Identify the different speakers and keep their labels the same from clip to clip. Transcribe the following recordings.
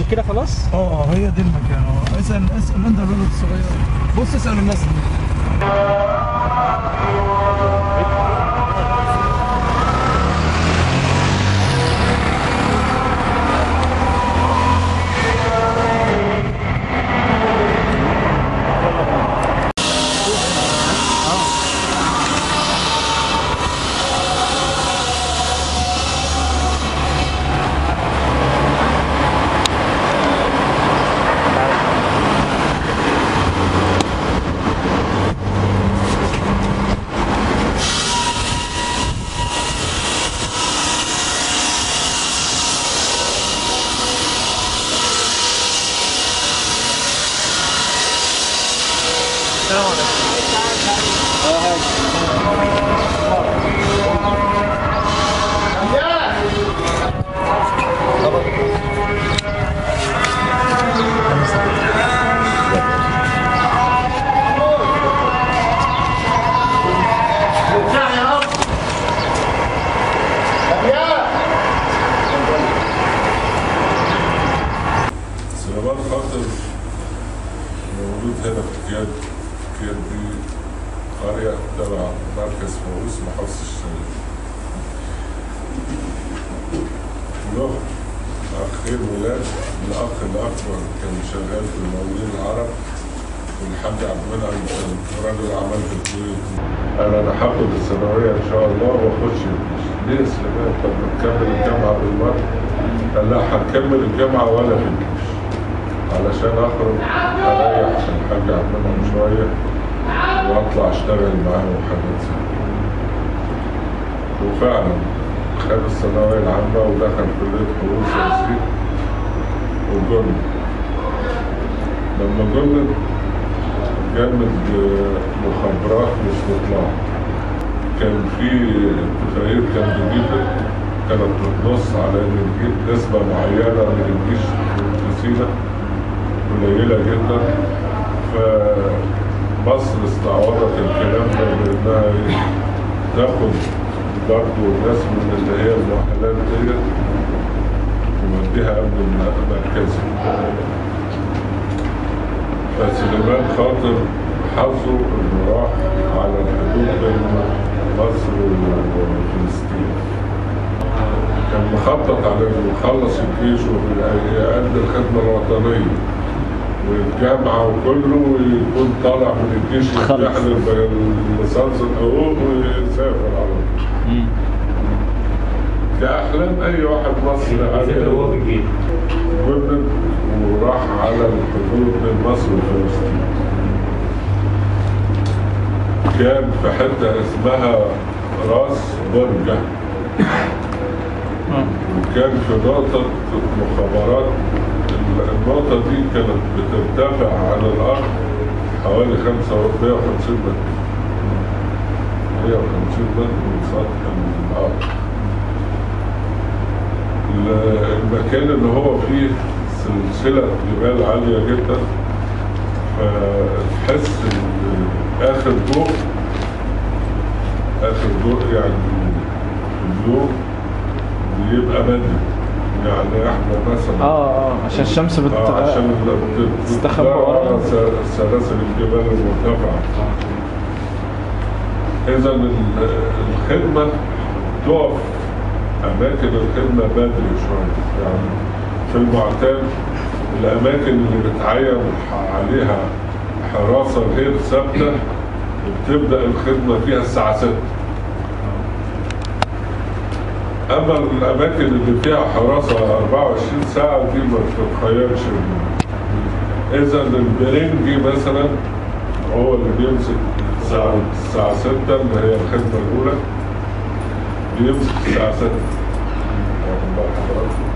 Speaker 1: كده خلاص
Speaker 2: اه اه هي دي المكان اه اسال اسال انت الولد الصغير بص اسال الناس دي
Speaker 3: سليمان خاطر موجود هنا في كياد كياد دي قرية تبع مركز فوز محافظة الشمال له أخين ولاد الأخ الأكبر كان شغال في المقاولين العرب والحاج عبد المنعم كان رجل أعمال في الكويت أنا أنا هاخد الثانوية إن شاء الله وأخش الجيش ليه يا سليمان طب ما تكمل الجامعة بالمرة قال لا هنكمل الجامعة ولا في الجيش علشان اخرج اريح الحاج عبد المنعم شويه واطلع اشتغل معاه وحاجات زي كده. وفعلا خد الثانويه العامه ودخل كليه حقوق سياسيه وجند لما جند جند مخابرات مش مطلع كان في اتفاقيه كان بيجيب كانت بتنص على ان نجيب نسبه معينه من الجيش في سينا قليلة جدا فمصر استعوضت الكلام ده بانها إيه؟ تاخد برضه ناس من اللي هي المؤهلات ديت ومديها امن مركزي فسليمان خاطر حظه انه راح على الحدود بين مصر وفلسطين كان مخطط على انه يخلص الجيش ويأدي الخدمة الوطنية والجامعة وكله ويكون طالع من الجيش
Speaker 1: خلص.
Speaker 3: يحضر ليسانس الحقوق ويسافر على طول. كأحلام أي واحد مصري
Speaker 4: يسافر وهو في الجيش
Speaker 3: جنن وراح على الحدود بين مصر وفلسطين كان في حتة اسمها راس برجة وكان في نقطة مخابرات النقطة دي كانت بترتفع على الأرض حوالي 150 متر 150 متر من سطح الأرض ال- المكان اللي هو فيه سلسلة جبال عالية جدا فتحس إن آخر ضوء آخر ضوء يعني في اليوم بيبقى بدري يعني احنا مثلا
Speaker 1: اه اه عشان الشمس بت
Speaker 3: آه، عشان ال- بت-
Speaker 1: تستخبى
Speaker 3: بتدور
Speaker 1: وراها.
Speaker 3: على س- سلاسل الجبال المرتفعة إذا ال- الخدمة تقف أماكن الخدمة بدري شوية يعني في المعتاد الأماكن اللي بتعين عليها حراسة غير ثابتة بتبدأ الخدمة فيها الساعة 6 أما الأماكن اللي فيها حراسة 24 ساعة دي ما بتتخيلش إذا البرنجي مثلا هو اللي بيمسك الساعة الساعة 6 اللي هي الخدمة الأولى بيمسك الساعة 6 واخد بال حضرتك؟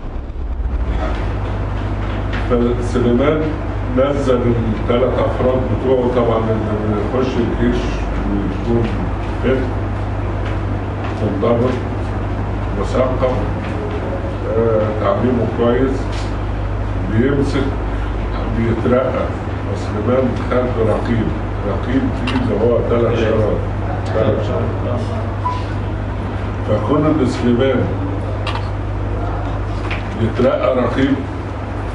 Speaker 3: فسليمان نزل الثلاث افراد بتوعه طبعا اللي يخش الجيش ويكون فت منضبط مثقف آه، تعليمه كويس بيمسك بيترقى وسليمان خد رقيب رقيب دي اللي هو ثلاث شهور ثلاث شهور فكون ان سليمان يترقى رقيب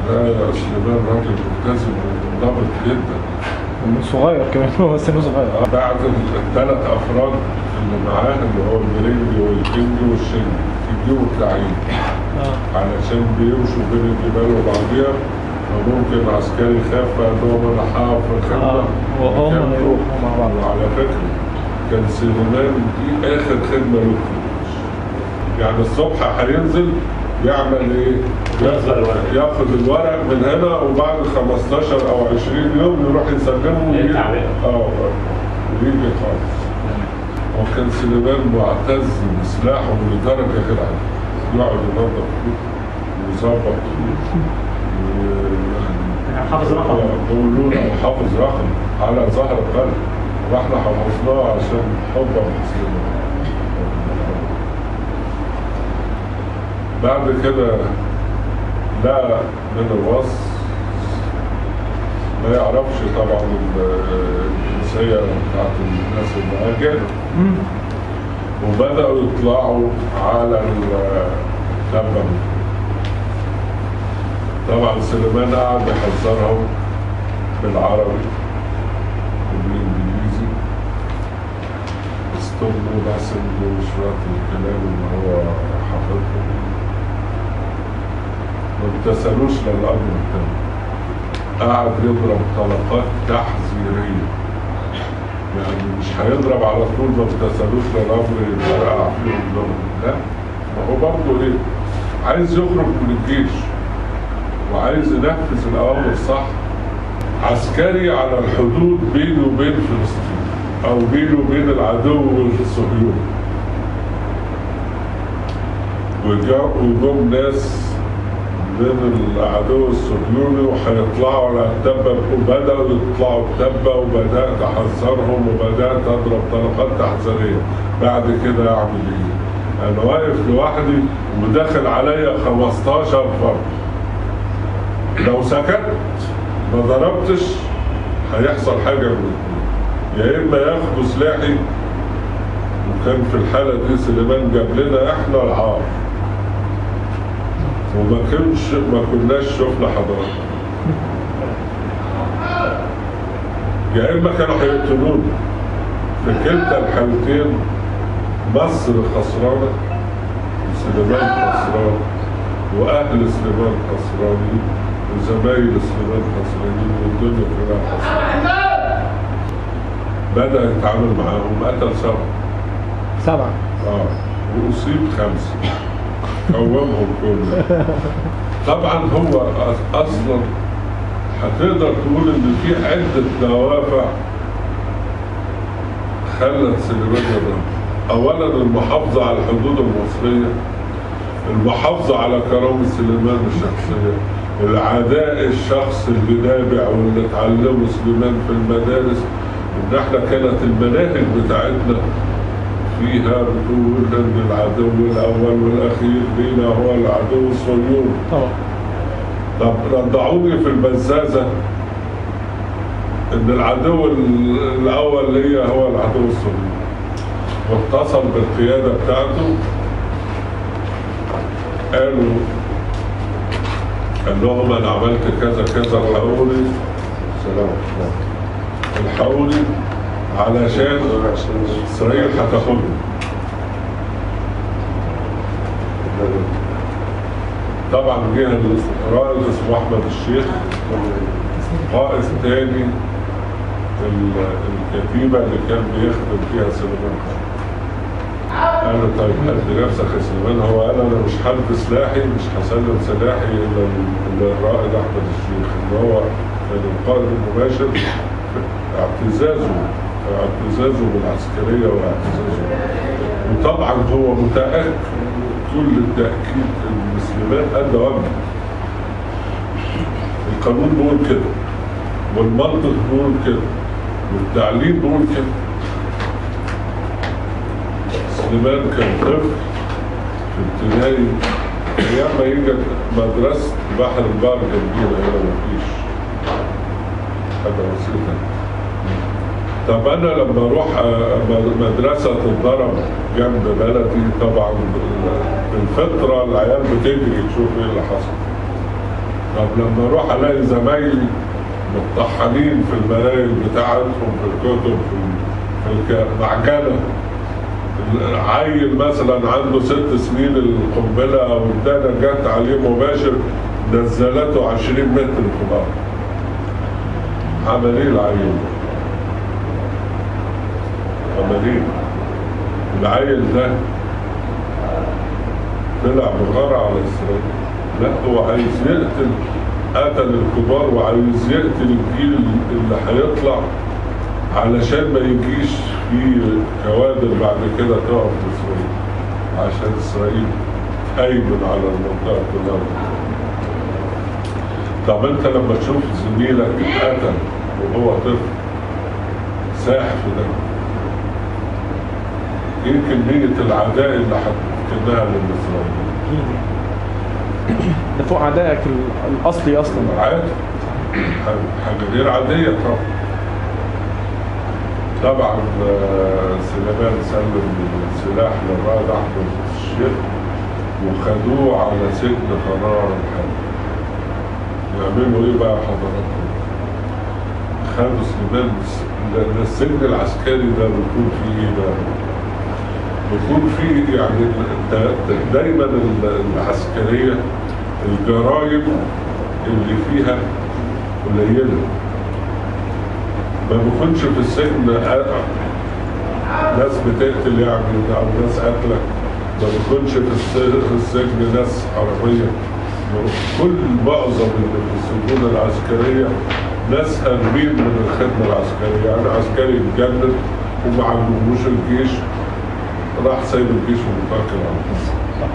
Speaker 3: ده سليمان راجل ملتزم ومنضبط جدا
Speaker 2: صغير كمان هو سنه صغير
Speaker 3: بعد الثلاث افراد اللي معاه اللي هو المرنجي والكندي والشنجي يجيبوا التعيين
Speaker 2: اه
Speaker 3: علشان بيمشوا بين الجبال وبعضيها فممكن عسكري يخاف ان هو انا هقف في الخدمه
Speaker 2: اه وهم
Speaker 3: مكانه.
Speaker 2: يروحوا مع بعض
Speaker 3: وعلى فكره كان سليمان دي اخر خدمه له يعني الصبح هينزل يعمل ايه؟
Speaker 1: ياخد الورق.
Speaker 3: ياخد الورق من هنا وبعد 15 او 20 يوم يروح يسلمه ويجي
Speaker 1: التعبئة.
Speaker 3: اه ويجي خالص وكان سليمان معتز بسلاحه لدرجه غير عاديه يقعد ينظف ويظبط
Speaker 1: يعني حافظ رقم
Speaker 3: بيقولوا له حافظ رقم على ظهر قلب واحنا حفظناه عشان حبا مسلمين بعد كده لا من الوصف ما يعرفش طبعا ال- الجنسية بتاعت الناس المهاجر وبدأوا يطلعوا على اللبن طبعا سليمان قعد يحذرهم بالعربي وبالانجليزي استغلوا بس عنده شوية الكلام اللي هو حافظهم ما ابتسلوش للأمر التاني قعد يضرب طلقات تحذيرية يعني مش هيضرب على طول ما ابتسلوش للأمر يفرقع فيهم دول لا ما هو برضه ايه عايز يخرج من الجيش وعايز ينفذ الأوامر صح عسكري على الحدود بينه وبين فلسطين أو بينه وبين العدو الصهيوني وجا- وجم ناس من العدو الصهيوني وهيطلعوا على التبة وبدأوا يطلعوا التبة وبدأت أحذرهم وبدأت أضرب طلقات تحذيرية بعد كده أعمل إيه؟ أنا واقف لوحدي وداخل عليا 15 فرد لو سكت ما ضربتش هيحصل حاجة من الاثنين يا إما ياخدوا سلاحي وكان في الحالة دي سليمان جاب لنا إحنا العار وما كنش ما كناش شفنا حضارة يا إما كانوا هيقتلونا في كلتا الحالتين مصر خسرانة وسليمان خسران وأهل سليمان خسرانين وزمايل سليمان خسرانين والدنيا كلها خسرانة بدأ يتعامل معاهم قتل سبعة
Speaker 2: سبعة
Speaker 3: اه وأصيب خمسة قومهم كلهم طبعا هو أص- أصلا هتقدر تقول إن في عدة دوافع خلت سليمان يضرب أولا المحافظة على الحدود المصرية المحافظة على كرامة سليمان الشخصية العداء الشخص اللي نابع واللي اتعلمه سليمان في المدارس ان احنا كانت المناهج بتاعتنا فيها بتقول ان العدو الاول والاخير لينا هو العدو الصهيوني
Speaker 2: طبعا
Speaker 3: طب رضعوني في البزازة ان العدو ال- الاول ليا هو العدو الصهيوني واتصل بالقيادة بتاعته قالوا قال لهم انا عملت كذا كذا الحقوني سلام الحقوني علشان اسرائيل هتاخدهم طبعا جه الرائد اسمه احمد الشيخ قائد تاني ال- الكتيبة اللي كان بيخدم فيها سليمان خان قال له طيب هد نفسك يا سليمان هو قال انا مش هلبس سلاحي مش هسلم سلاحي الا ال- للرائد احمد الشيخ اللي هو كان القائد المباشر في اعتزازه اعتزازه بالعسكريه واعتزازه وطبعا هو متاكد كل التاكيد ان سليمان ادى واجبه القانون بيقول كده والمنطق بيقول كده والتعليم بيقول كده سليمان كان طفل في ابتدائي ايام ما يجي مدرسه بحر البار جنبينا هنا مفيش حاجه بسيطه طب انا لما اروح آه، مدرسه تتضرب جنب بلدي طبعا الفطره العيال بتجري تشوف ايه اللي حصل طب لما اروح الاقي زمايلي متطحنين في المرايل بتاعتهم في الكتب في, في المعجنه عيل مثلا عنده ست سنين القنبله او الدانا جت عليه مباشر نزلته 20 متر في الارض عمل ايه العيل ده؟ عمل ايه؟ العيل ده طلع بغارة على اسرائيل لا هو عايز يقتل قتل الكبار وعايز يقتل الجيل اللي هيطلع علشان ما يجيش في كوادر بعد كده تقف في اسرائيل عشان اسرائيل هيمن على المنطقه كلها طب انت لما تشوف زميلك اتقتل وهو طفل ساح في ده ايه كميه العداء اللي هتكتبها للاسرائيليين
Speaker 4: ده فوق عدائك ال- الاصلي اصلا
Speaker 3: عادي حاجة غير عادية طبعا طبعا آه، سليمان سلم السلاح للرائد أحمد الشيخ وخدوه على سجن قرار الحرب يعملوا ايه بقى حضراتكم؟ خدوا سليمان الس- لأن السجن العسكري ده بيكون فيه ايه بقى؟ بيكون فيه يعني ال- دايما ال- العسكرية الجرائم اللي فيها قليلة ما بيكونش في السجن أ- ناس بتقتل يعني أو ناس قاتلة ما بيكونش في الس- في السجن ناس حرامية كل معظم اللي في السجون العسكرية ناس هاربين من الخدمة العسكرية يعني عسكري اتجند وما عجبوش الجيش راح سايب الجيش ومتوكل على الله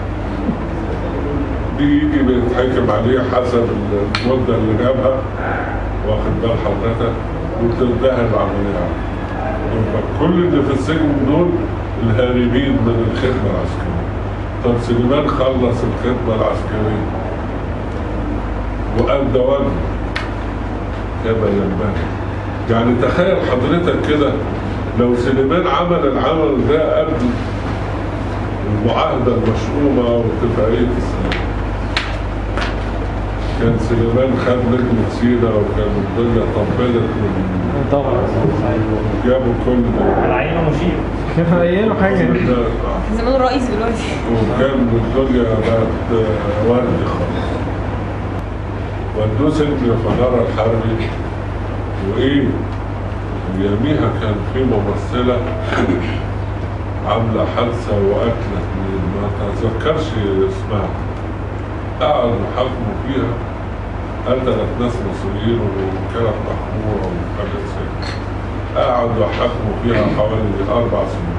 Speaker 3: بيجي بيتحكم عليه حسب المدة اللي جابها واخد بال حضرتك وتنتهي العملية عليه. يبقى كل اللي في السجن دول الهاربين من الخدمة العسكرية طب سليمان خلص الخدمة العسكرية وأدى واجبه كما ينبغي يعني تخيل حضرتك كده لو سليمان عمل العمل ده قبل المعاهدة المشؤومة واتفاقية السلام كان سليمان خد نجم سينا وكان الدنيا طبلت من
Speaker 4: طبعا
Speaker 3: جابوا كل
Speaker 1: العينة مشير
Speaker 4: كان قايله حاجه
Speaker 5: كان زمانه رئيس دلوقتي
Speaker 3: وكان الدنيا بقت ورد خالص ودوه سجن فنارة الحربي وايه يوميها كان في ممثلة عاملة حادثة وقتلت مين ما تذكرش اسمها قعدوا يحاكموا فيها قتلت ناس مصريين وكانت محمورة وحاجات زي كده. قعدوا يحاكموا فيها حوالي أربع سنين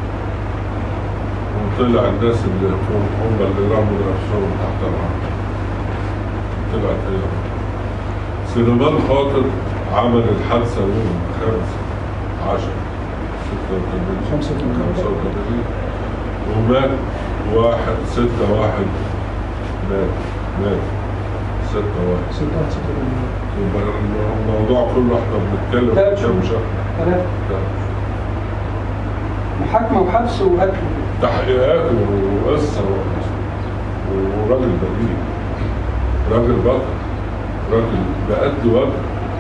Speaker 3: وطلع الناس اللي هم هم اللي رموا نفسهم تحت الأرض طلعت هي سليمان خاطر عمل الحادثة يوم خمس عشر ستة وثمانين
Speaker 2: خمسة وثمانين.
Speaker 3: خمسة وثمانين ومات واحد ستة واحد مات مات ستة واحد
Speaker 2: ستة ستة
Speaker 3: يبقى الموضوع كله احنا بنتكلم
Speaker 6: ثلاث
Speaker 3: في
Speaker 6: شهور.
Speaker 3: كام شهر
Speaker 6: ثلاثة محاكمة وحبس وقتل
Speaker 3: تحقيقات وقصة وراجل بريء راجل بطل راجل بقد وجه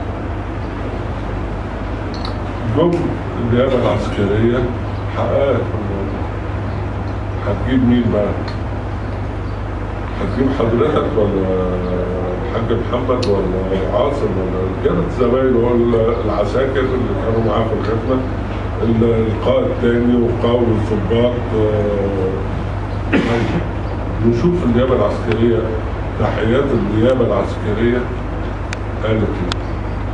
Speaker 3: جم النيابة العسكرية حققت في الموضوع هتجيب مين بقى؟ هتجيب حضرتك ولا الحاج محمد ولا عاصم ولا كانت زمايله ولا العساكر اللي كانوا معاه في الخدمة ال- القائد الثاني وقائد الضباط آه، نشوف النيابة العسكرية تحيات النيابة العسكرية قالت ايه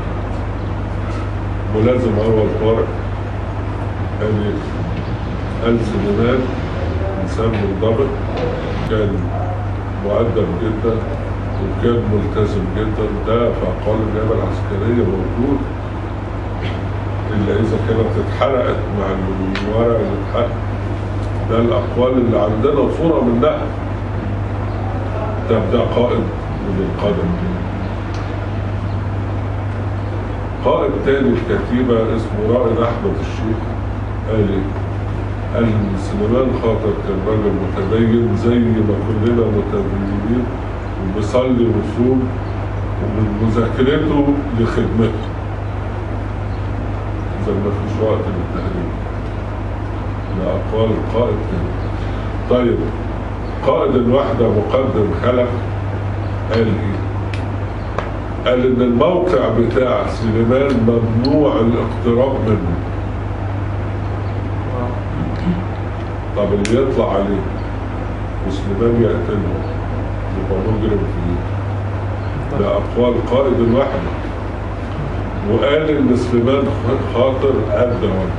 Speaker 3: ملازم أول طارق قال ايه قال سليمان إنسان منضبط كان مؤدب جدا وكان ملتزم جدا ده في أقوال النيابة العسكرية موجود إلا إذا كانت اتحرقت مع الورق اللي اتحرق ده الأقوال اللي عندنا صورة منها ده ده قائد من القادم قائد تاني الكتيبة اسمه رائد أحمد الشيخ قال إيه؟ قال إن سليمان خاطر كان راجل متدين زي ما كلنا متدينين وبيصلي ويصوم ومن مذاكرته لخدمته إذا ما فيش وقت للتهريب ده أقوال القائد كده طيب قائد الوحدة مقدم خلف قال إيه؟ قال إن الموقع بتاع سليمان ممنوع الاقتراب منه طب اللي يطلع عليه وسليمان يقتله يبقى مجرم فيه ده أقوال قائد الوحدة وقال إن سليمان خاطر قد وجه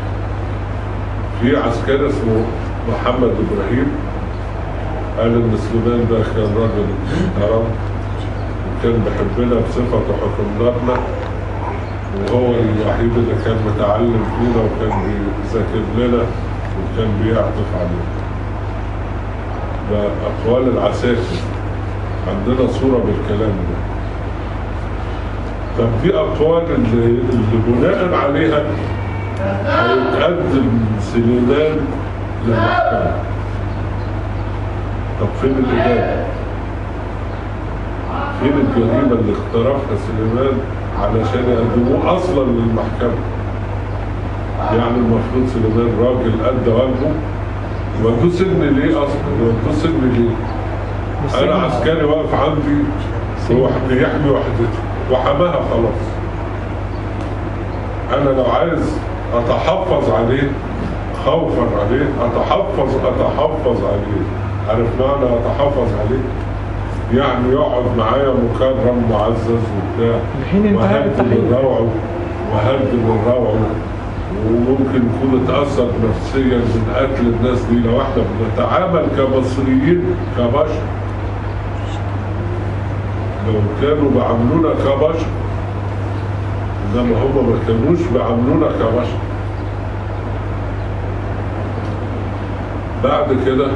Speaker 3: في عسكري اسمه محمد إبراهيم قال إن سليمان ده كان راجل محترم وكان بيحبنا بصفته حكمنانا وهو الوحيد اللي كان متعلم فينا وكان بيذاكر لنا وكان بيعطف علينا ده أقوال العساكر عندنا صورة بالكلام ده طب في أقوال اللي, اللي بناء عليها هيتقدم سليمان للمحكمة طب فين الإدانة؟ فين الجريمة اللي اقترفها سليمان علشان يقدموه أصلا للمحكمة؟ يعني المفروض سليمان راجل أدى واجبه ودوه سجن ليه أصلا؟ ودوه سجن ليه؟ أنا عسكري واقف عندي هو بيحمي وحدته وحماها خلاص أنا لو عايز أتحفظ عليه خوفا عليه أتحفظ أتحفظ عليه عارف معنى أتحفظ عليه؟ يعني يقعد معايا مكرم معزز وبتاع
Speaker 4: الحين انتهى
Speaker 3: وهد من
Speaker 4: التحقيق.
Speaker 3: روعه وهد من روعه وممكن يكون اتأثر نفسيا من قتل الناس دي لو احنا بنتعامل كمصريين كبشر لو كانوا بيعاملونا كبشر انما هم ما كانوش بيعاملونا كبشر بعد كده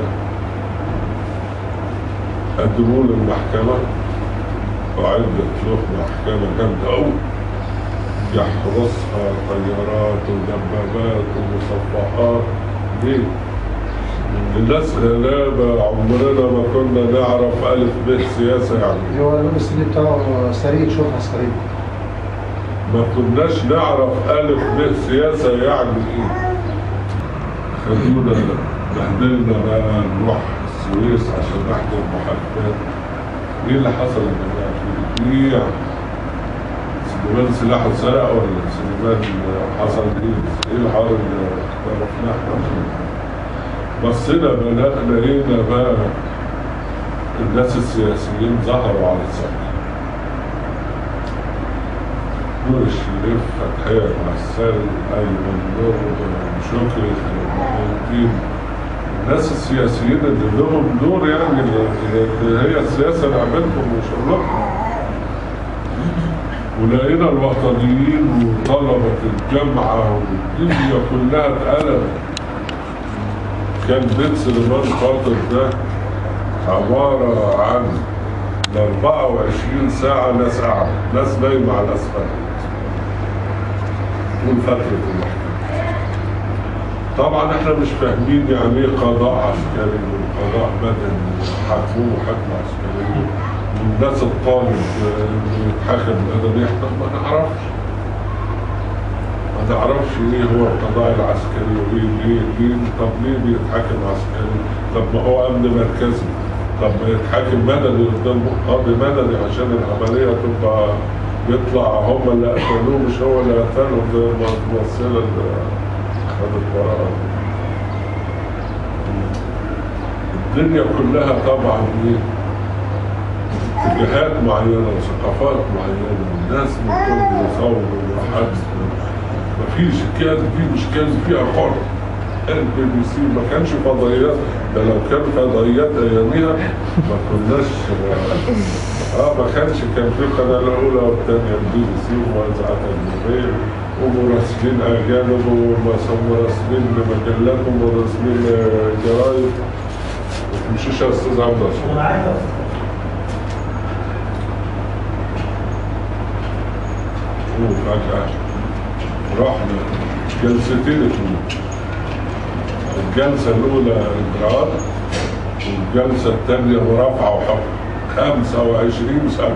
Speaker 3: قدموه للمحكمة وعدت له محكمة جامدة أوي يحرسها طيارات ودبابات ومصفحات ليه؟ الناس غلابة عمرنا ما كنا نعرف ألف ب سياسة يعني
Speaker 7: هو اللبس اللي بتاعه سريع شرطة عسكرية
Speaker 3: ما كناش نعرف ألف ب سياسة يعني إيه خلونا بهدلنا بقى نروح السويس عشان نحضر محاكمات إيه اللي حصل يا جماعة في إيه يعني؟ سليمان سلاحه اتسرق ولا سليمان حصل إيه؟ إيه الحوار اللي اختلفناه إحنا؟ بصينا بقى لقينا بقى الناس السياسيين ظهروا على الساحة نور الشريف فتحية عسال أيمن نور شكري محمودين الناس السياسيين اللي لهم دور يعني اللي هي السياسة لعبتهم وشغلهم ولقينا الوطنيين وطلبة الجامعة والدنيا كلها اتقلبت كان بيت سليمان خاطر ده عبارة عن ال 24 ساعة ناس قاعدة ناس نايمة على الأسفل طول فترة المحكمة طبعا احنا مش فاهمين يعني ايه قضاء عسكري وقضاء مدني وحكموه حكم عسكري والناس الطالب انه يتحكم مدني احنا ما نعرفش ما تعرفش ايه هو القضاء العسكري وايه ليه ليه طب ليه بيتحاكم عسكري طب ما هو امن مركزي طب ما يتحاكم مدني قدام قاضي مدني عشان العمليه تبقى يطلع هم اللي قتلوه مش هو اللي قتلهم زي ما الممثله اللي خدت براءه الدنيا كلها طبعا ايه اتجاهات معينه وثقافات معينه والناس من كل مصور وحد مفيش كان في مش كان فيها خالص ال بي بي سي ما كانش فضائيات ده لو كان فضائيات اياميها ما كناش اه ما كانش كان في القناه الاولى والثانيه البي بي سي وموزعات الموبايل ومراسلين اجانب ومراسلين مجلات ومراسلين آه، جرايد ما تمشيش يا استاذ عبد الله وفجأة رحنا جلستين اتنين الجلسة الأولى إجراءات والجلسة الثانية مرافعة وحكم 25 سنة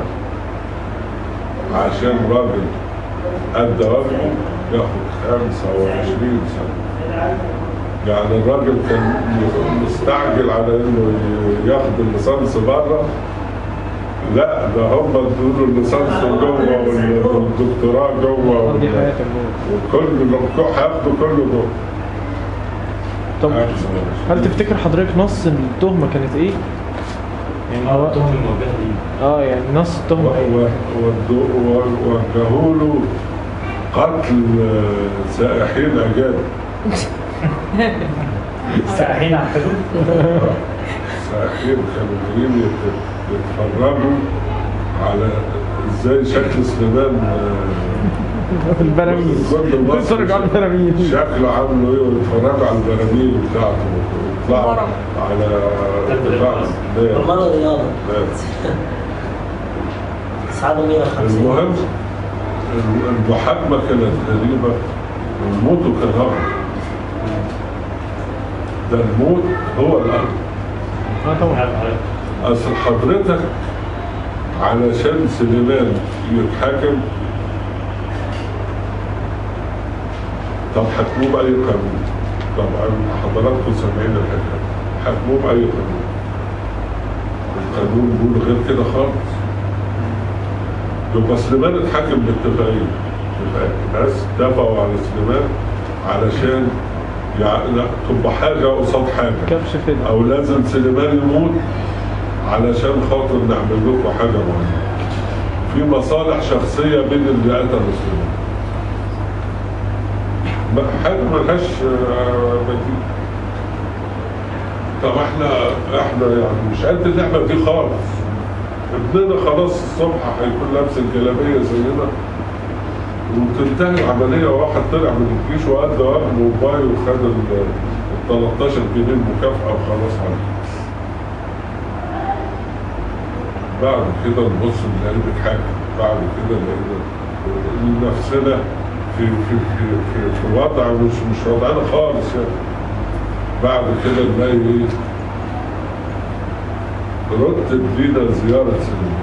Speaker 3: عشان راجل قد وجهه ياخد 25 سنة يعني الراجل كان مستعجل على انه ياخد الليسانس بره لا ده هم ادوا الليسانس جوه والدكتوراه جوه
Speaker 4: دي
Speaker 3: وال-
Speaker 4: حياتك جوه.
Speaker 3: وكل هياخدوا كله جوه
Speaker 4: طب هل تفتكر حضرتك نص التهمه كانت ايه؟ يعني هو
Speaker 1: التهم الموجهه ليه
Speaker 4: اه يعني نص التهمه ايه؟
Speaker 3: وجهوا له قتل آه، سائحين اجانب
Speaker 1: السائحين على الحدود
Speaker 3: سائحين كانوا جايين يت- يتفرجوا على ازاي شكل سليمان آه،
Speaker 4: البراميل
Speaker 3: كل مصر
Speaker 4: بيتفرجوا على البراميل
Speaker 3: شكله عامله ايه ويتفرجوا على البراميل بتاعته ويطلعوا
Speaker 5: مرة.
Speaker 3: على بتاع
Speaker 8: المرة رياضة
Speaker 3: نعم.
Speaker 8: اسعاده 150
Speaker 3: المهم المحاكمة كانت غريبة والموت كان غلط ده الموت هو الأمر
Speaker 4: اه طبعا
Speaker 3: أصل حضرتك علشان سليمان يتحاكم طب حكموه بأي قانون طبعا حضراتكم سامعين الحكاية حكموه بأي قانون القانون بيقول غير كده خالص يبقى سليمان اتحكم باتفاقية يبقى الناس اتفقوا على سليمان علشان يعني لا تبقى حاجة قصاد حاجة
Speaker 4: كبش فدا
Speaker 3: او لازم سليمان يموت علشان خاطر نعمل لكم حاجه معينه في مصالح شخصيه بين اللي قتلوا سليمان ما- حاجه ملهاش آه، بديل طب احنا احنا يعني مش قد اللعبه دي خالص ابننا خلاص الصبح هيكون لابس الجلابيه زينا وتنتهي العمليه وواحد طلع من الجيش وادى وجبه وباي وخد ال 13 جنيه المكافاه وخلاص على كده. بعد كده نبص نلاقي بيتحاكم بعد كده لقينا نفسنا في في في في, في وضع مش مش وضعنا خالص يعني بعد كده نلاقي ايه رتب لينا زيارة سينما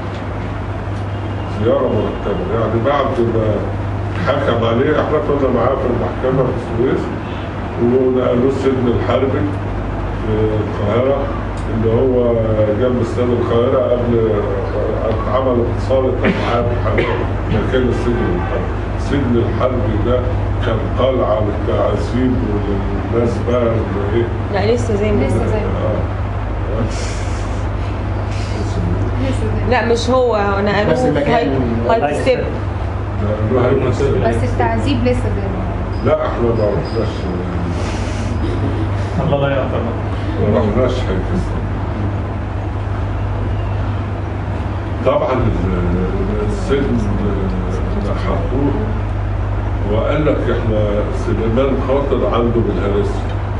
Speaker 3: زيارة مرتبة يعني بعد ما حكم عليه احنا كنا معاه في المحكمة في السويس ونقلوه السجن الحربي في القاهرة اللي هو جنب استاد القاهرة قبل اتعمل اتصال معاه مكان السجن الحربي السجن الحربي ده كان قلعة للتعذيب وللناس بقى اللي ايه
Speaker 5: لا لسه زي ما
Speaker 9: لسه زي ما
Speaker 3: اه اسمه
Speaker 9: لسه زي
Speaker 5: لا مش هو انا
Speaker 7: بس
Speaker 5: قالوا
Speaker 7: المكان
Speaker 5: هاي هاي ستيب
Speaker 3: ده قالوا هي-
Speaker 9: بس التعذيب لسه زي ما هو.
Speaker 3: لا احنا ما رحناش
Speaker 1: الله لا يغفر
Speaker 3: ما رحناش حاجة طبعا ال- السجن اللي حطوه وقال لك احنا سليمان خاطر عنده بالهرس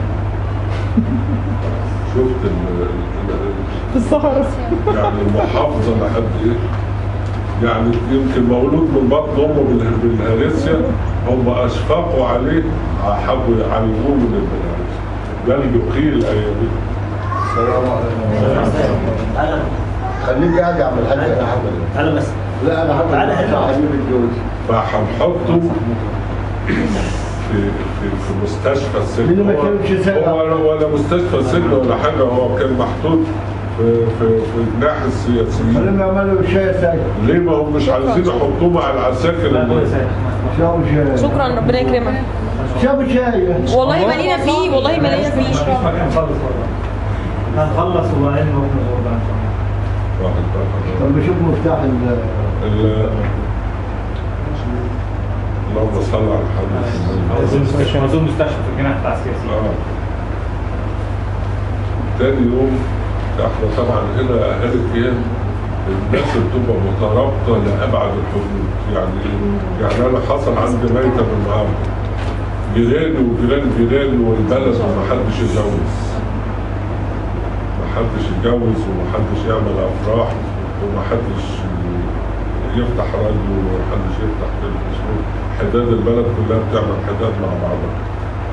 Speaker 3: شفت ال- ال-
Speaker 4: في الصحراء
Speaker 3: يعني المحافظة لحد ايه يعني يمكن مولود من بطن امه باله- بالهرسيا هم اشفقوا عليه حبوا يعلموه من الهرسيا ده اللي قيل اياميه
Speaker 7: السلام عليكم
Speaker 8: تعالى
Speaker 7: خليك قاعد يا عم الحاج انا حاضر
Speaker 8: تعالى بس
Speaker 7: لا انا حاضر
Speaker 8: تعالى هنا.
Speaker 7: يا حبيبي الجوز
Speaker 3: فهنحطه في في في مستشفى السجن
Speaker 7: اللي ما
Speaker 3: هو-
Speaker 7: كانش سابق.
Speaker 3: هو ولا- ولا مستشفى السجن ولا حاجه هو كان محطوط في في في جناح السياسيين
Speaker 7: خلينا عملوا شاي ساكت
Speaker 3: ليه ما هم مش عايزين يحطوه مع العساكر
Speaker 1: لا
Speaker 3: اللي-
Speaker 1: كل سنه
Speaker 7: شربوا شاي
Speaker 5: شكرا ربنا يكرمك
Speaker 7: شربوا شاي
Speaker 5: والله مالينا فيه والله مالينا فيه
Speaker 1: مفيش مكان خالص والله هنخلص وبعدين نروح نزور بقى ان شاء الله
Speaker 3: واحد بقى.
Speaker 7: طب بشوف مفتاح ال
Speaker 3: ال- اللهم صل على محمد
Speaker 1: عاوزين مستشفى عاوزين مستشفى في الجناح بتاع السياسي
Speaker 3: آه. تاني يوم احنا طبعا هنا اهالي الكيان الناس بتبقى مترابطه لابعد الحدود يعني يعني انا حصل عندي ميته من النهارده جيراني وجيران جيراني والبلد ومحدش يتجوز محدش يتجوز ومحدش يعمل افراح ومحدش يفتح راديو ومحدش يفتح تلفزيون حداد البلد كلها بتعمل حداد مع بعضها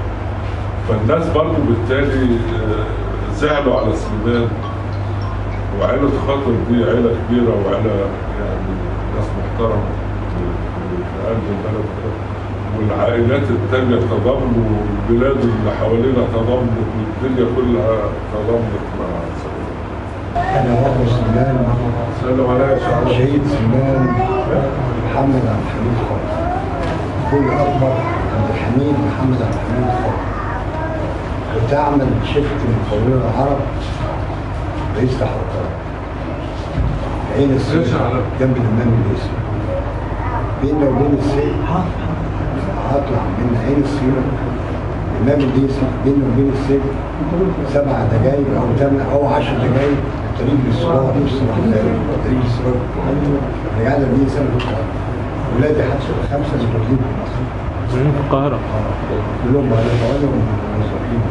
Speaker 3: فالناس برضو بالتالي آه، زعلوا على سليمان وعيلة خاطر دي عيلة كبيرة وعيلة يعني ناس محترمة في قلب البلد ده. والعائلات التانية تضامنوا والبلاد اللي حوالينا تضامنت والدنيا كلها تضامنت مع سليمان.
Speaker 7: انا وابو سليمان
Speaker 3: سلم عليا يا شعب
Speaker 7: شهيد سليمان محمد عبد الحميد خالد اخوي الاكبر عبد الحميد محمد عبد الحميد خالد كنت اعمل شفت مقاولين العرب رئيس تحركات عين السجن
Speaker 3: ليش على-
Speaker 7: جنب الامام الاسم بيننا وبين السجن هطلع من عين السيرة الامام الاسم بيننا وبين السجن سبع دقايق او ثمان او عشر دقايق طريق الصراط مش صراط طريق الصراط رجعنا بيه سنه في القاهره ولادي حتى خمسه متولدين في مصر
Speaker 4: في القاهرة
Speaker 7: كلهم على طوالهم موظفين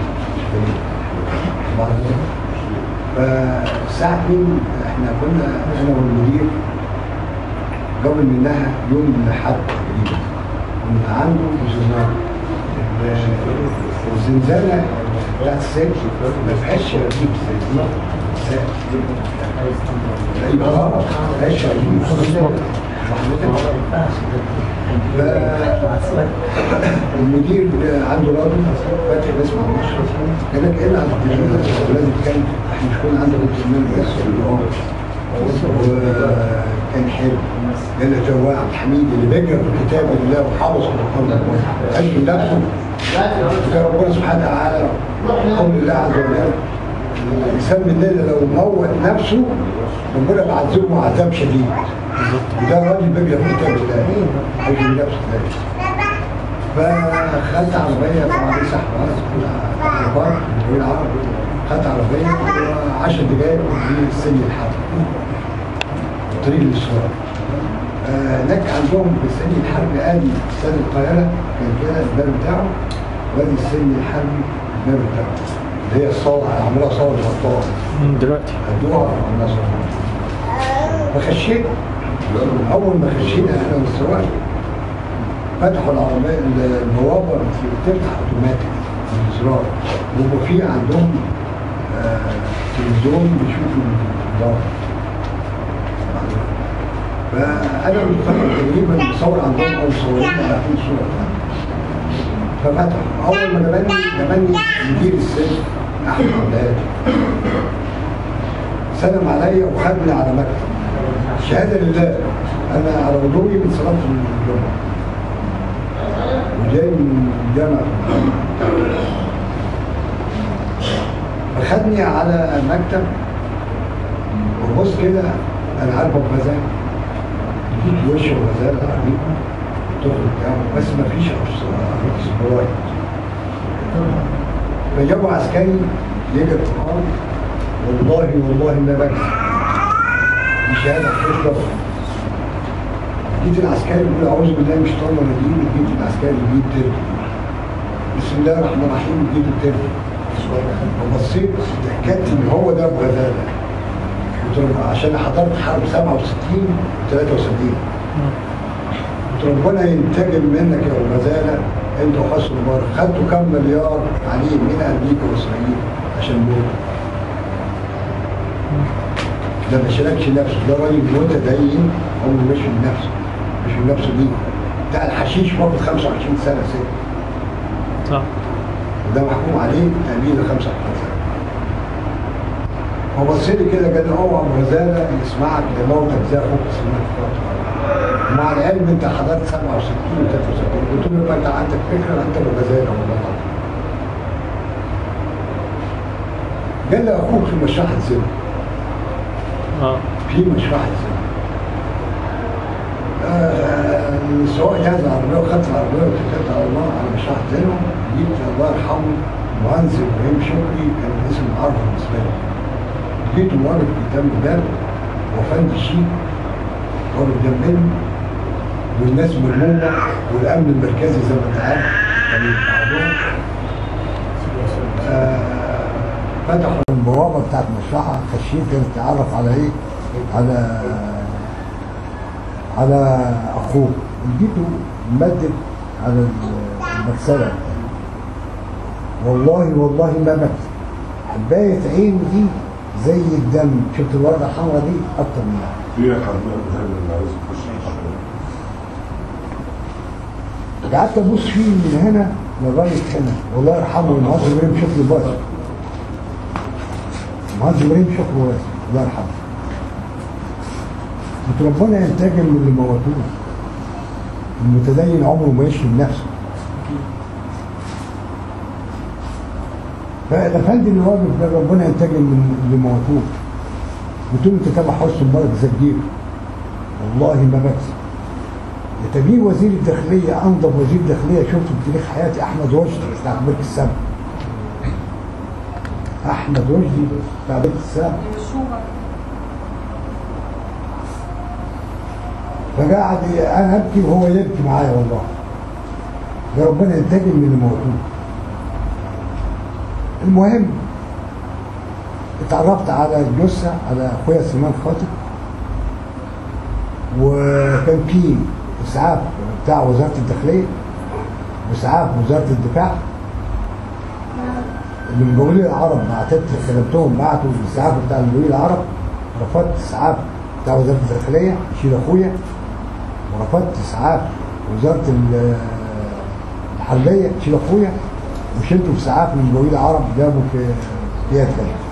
Speaker 7: بعد فالساعة 2 احنا كنا انا والمدير قبل منها يوم لحد تقريبا كنا عنده زنزانة الزنزانة بتاعت السجن ما فيهاش رغيف زي ايوه ما فيهاش رغيف المدير عنده راجل فاتح اسمه مشرف قال لك ايه اللي لازم كان احنا مش كنا عندنا مسلمين بس وكان حلو قال لك هو عبد الحميد اللي بيقرا في كتاب الله وحافظ القران اجل نفسه كان ربنا سبحانه وتعالى قول الله عز وجل الانسان مننا لو موت نفسه ربنا بعذبه عذاب شديد وده راجل بيقرا في كتاب الله اجل نفسه ذلك فخدت عربية طبعا لسه احنا كبار من العرب خدت عربية 10 دقايق في السن الحرب طريق الإسراء هناك عندهم في السن الحربي ادي استاد القاهرة كان كده الباب بتاعه وادي السن الحربي الباب بتاعه اللي هي الصالة عملوها صالة مطار
Speaker 4: مم، دلوقتي
Speaker 7: هدوها عملوها صالة فخشيت أول ما خشينا أنا والسواق فتحوا العربية البوابة بتفتح اوتوماتيك بالزرار ويبقى في عندهم آه، تلفزيون بيشوفوا البوابة فأنا متفرج تقريبا مصور عندهم أو مصورين على كل صورة ففتحوا أول ما جابني جابني مدير السجن أحمد عبد سلم عليا وخدني على مكتب شهادة لله أنا على وضوئي من صلاة الجمعة وجاي من جامعة فخدني على المكتب وبص كده انا عارفه بغزال جيت وش غزال عربي الطفل بتاعه بس ما فيش اسبوعي فجابوا عسكري يجري القرآن والله والله ما بكذب دي شهاده حفظ جيت العسكري بيقول اعوذ بالله من الشيطان الرجيم جيت العسكري جيت تربي بسم الله الرحمن الرحيم جيت التربي فبصيت اتاكدت ان هو ده ابو غزاله قلت له عشان حضرت حرب 67 و 73 قلت له ربنا ينتقم منك يا ابو غزاله انت وحسن مبارك خدتوا كام مليار عليه من امريكا واسرائيل عشان موت ده ما شاركش نفسه ده راجل متدين هو مش من نفسه مش من نفسه دي بتاع الحشيش واخد 25 سنه سجن
Speaker 4: صح
Speaker 7: وده محكوم عليه تأمين 25 سنه هو بص لي كده قال لي اوعى ابو غزاله يسمعك لموتك زي اخوك سمعك ومع العلم انت حضرت 67 و 73 قلت له يبقى انت عندك فكره انت ابو غزاله والله العظيم قال لي اخوك في مشرحه زنا
Speaker 4: اه
Speaker 7: في مشرحة زنا آه، السواق جهز العربية وخدت العربية واتكلت على الله على مشرحة زنا جيت الله يرحمه مهندس إبراهيم شكري كان اسم عرض بالنسبة لي جيت واقف قدام الباب وفندي شيك واقف جنبنا والناس ملمومة والأمن المركزي زي ما أنت عارف كان يتعبون آه، فتحوا البوابه بتاعت المشرحه خشيت كان اتعرف على ايه؟ على على اخوه لقيته مدد على المغسله والله والله ما مات حبايه عينه دي زي الدم شفت الورده الحمراء دي اكتر منها
Speaker 3: في حمام هنا اللي عايز يخش الحمام
Speaker 7: قعدت ابص فيه من هنا لغايه هنا والله يرحمه المهندس ابراهيم شكري باسم المهندس ابراهيم شكري باسم الله يرحمه قلت ربنا ينتقم من اللي موتوه المتدين عمره ما يشتم نفسه فالافندي اللي واقف ده ربنا ينتقم من اللي موتوه قلت له انت تبع حسن مبارك زجير والله ما بكذب تجيب وزير الداخلية أنظف وزير داخلية شفته في تاريخ حياتي أحمد رشدي بتاع ملك السبع أحمد رشدي بتاع ملك السبع فقعد أنا أبكي وهو يبكي معايا والله يا ربنا ينتقم من اللي موجود المهم اتعرفت على الجثة على أخويا سليمان خاطب وكان في اسعاف بتاع وزاره الداخليه واسعاف وزاره الدفاع اللي مجاولين العرب بعتت خدمتهم بعتوا الاسعاف بتاع المجاولين العرب رفضت اسعاف بتاع وزاره الداخليه يشيل اخويا ورفضت اسعاف وزاره ال- الحربيه تشيل اخويا وشلته اسعاف من مجاولين العرب جابوا في قياده كده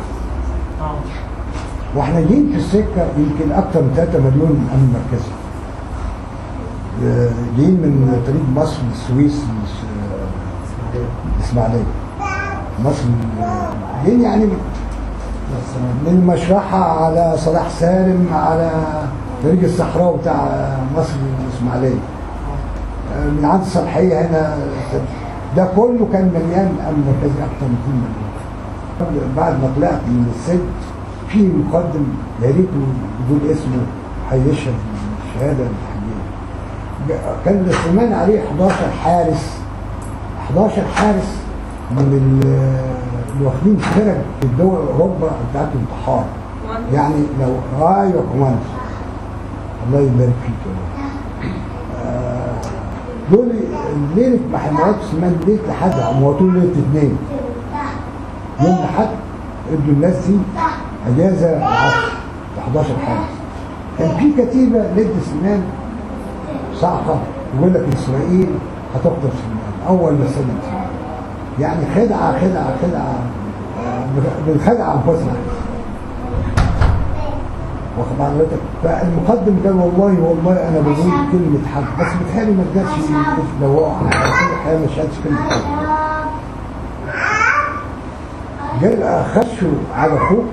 Speaker 7: واحنا جايين في السكه يمكن اكتر من 3 مليون امن مركزي آه، جايين من طريق مصر للسويس للس- آه، الاسماعيليه مصر آه، جايين يعني من المشرحه على صلاح سالم على طريق الصحراء بتاع مصر الاسماعيليه آه، من عند الصالحيه هنا ده كله كان مليان امن مركزي اكتر من 2 مليون بعد ما طلعت من السجن في مقدم يا ريته بدون اسمه هيشهد الشهاده الحقيقيه كان سليمان عليه 11 حارس 11 حارس من ال- اللي واخدين فرق في الدول اوروبا بتاعت الانتحار يعني لو ايوه كمان الله يبارك فيك يا رب آه، دول ليله محمد سليمان ليله لحد موتوه ليله اثنين يوم لحد ادوا الناس دي اجازه العصر ب 11 حارس كان في كتيبه لد سليمان صعقه يقول لك اسرائيل هتقتل سليمان اول ما سلم سليمان يعني خدعه خدعه خدعه آه، بنخدع انفسنا واخد بال حضرتك فالمقدم قال والله والله انا بقول كلمه حق بس بتهيألي ما ادتش لو هو على كل الحياه ما شهدش كلمه حق جاء خشوا على اخوه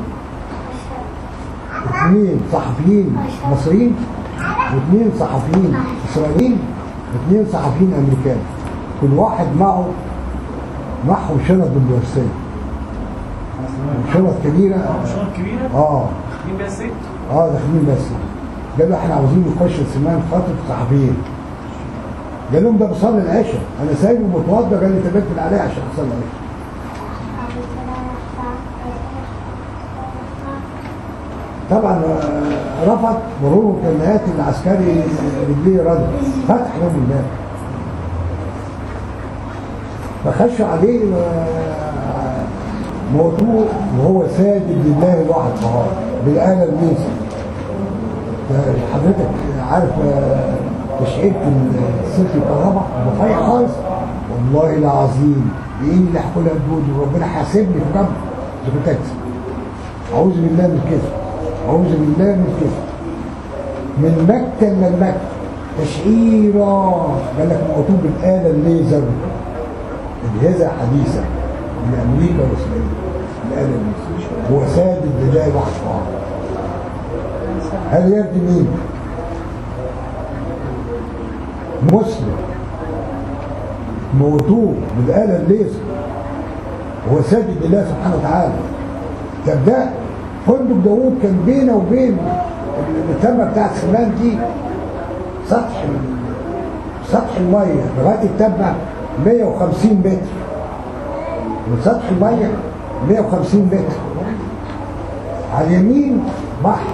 Speaker 7: اثنين صحفيين مصريين واثنين صحفيين اسرائيليين واثنين صحفيين امريكان كل واحد معه معه شنط بالورسية شنط كبيرة
Speaker 1: شنط كبيره
Speaker 7: اه
Speaker 1: مين بيها السجن؟
Speaker 7: اه داخلين بس قالوا احنا عاوزين نخش سمان خاطر صحفيين قال لهم ده بصلي العشاء انا سايبه متوضى قال لي تبكل عليه عشان اصلي العشاء طبعا آه، رفض مرور كلمات العسكري رجليه رد فتح باب الباب فخشوا عليه آه، موتوه وهو ساجد لله الواحد قهار بالآلة الميسة حضرتك عارف آه، تشعيرة السلك الكهرباء رفيع خالص والله العظيم بايه اللي هاكلها الدود وربنا حاسبني في جنب اذا كنت اكذب اعوذ بالله من الكذب اعوذ بالله من الكذب من مكه الى مكه تشعيرا قال لك موتوه بالاله الليزر اجهزه حديثه من امريكا واسرائيل الاله الليزر هو سادد لله واحد قهار هل يرضي مين؟ مسلم موتوه بالآلة الليزر هو ساجد لله سبحانه وتعالى طب ده فندق داوود كان بينه وبين التبة بتاعت سليمان دي سطح سطح المية لغاية التبة 150 متر من سطح المية 150 متر على اليمين بحر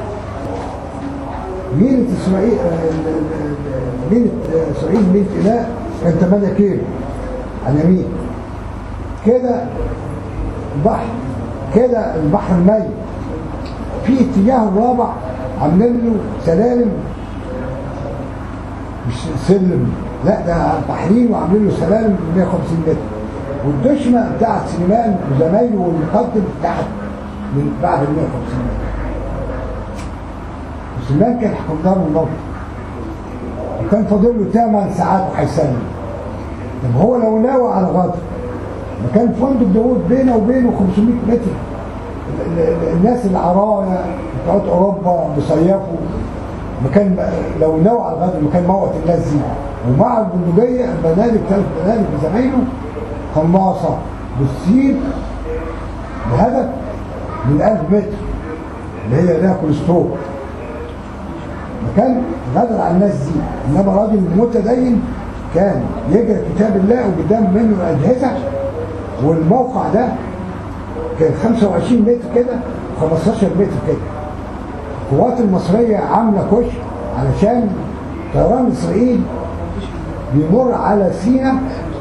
Speaker 7: مينة اسرائيل آه، ال- ال- ال- مينة آه، اسرائيل مينة إله كان 8 كيلو على اليمين كده البحر كده البحر الميت في اتجاه الرابع عاملين له سلالم مش سلم لا ده تحريم وعاملين له سلالم 150 متر والدشمه بتاعت سليمان وزمايله والمقدم تحت من بعد ال 150 متر وسليمان كان حكمدار النصر وكان فاضل له 8 ساعات وهيسلم طب هو لو ناوي على غدر ما كان فندق داوود بينه وبينه 500 متر ال- ال- الناس العرايا بتوع اوروبا بيصيفوا مكان لو نوع على الغدر مكان موت الناس دي ومع البندقيه البنادق ثلاث بنادق بزمايله قناصه بالسين بهدف من 1000 متر اللي هي لها كولسترول مكان غدر على الناس دي انما راجل متدين كان يجري كتاب الله وقدام منه الاجهزه والموقع ده كان 25 متر كده 15 متر كده القوات المصرية عاملة كشك علشان طيران إسرائيل بيمر على سينا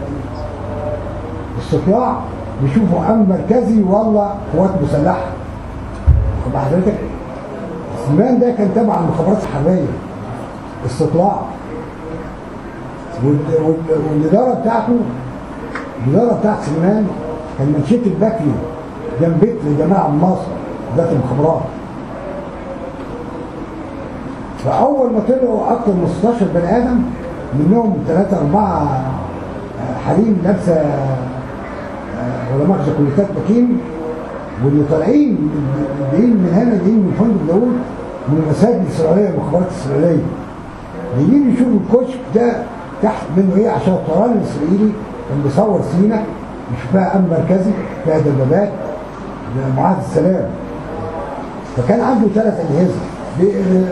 Speaker 7: استطلاع بيشوفوا أمن مركزي ولا قوات مسلحة واخد حضرتك سليمان ده كان تبع المخابرات الحربية استطلاع وال- وال- والإدارة بتاعته الإدارة بتاعت سليمان كان منشية البكري جنب بيت لجماعة من مصر ذات المخابرات فأول ما طلعوا أكثر من 16 بني آدم منهم ثلاثة أربعة آه، حريم لابسة آه، ولا مؤاخذة كليتات بكين واللي طالعين جايين من هنا جايين من فندق داوود من المساجد الإسرائيلية المخابرات الإسرائيلية جايين يشوفوا الكشك ده تحت منه إيه عشان الطيران الإسرائيلي كان بيصور سينا يشوف فيها أمن مركزي فيها دبابات معاهدة السلام فكان عنده ثلاث أجهزة بي-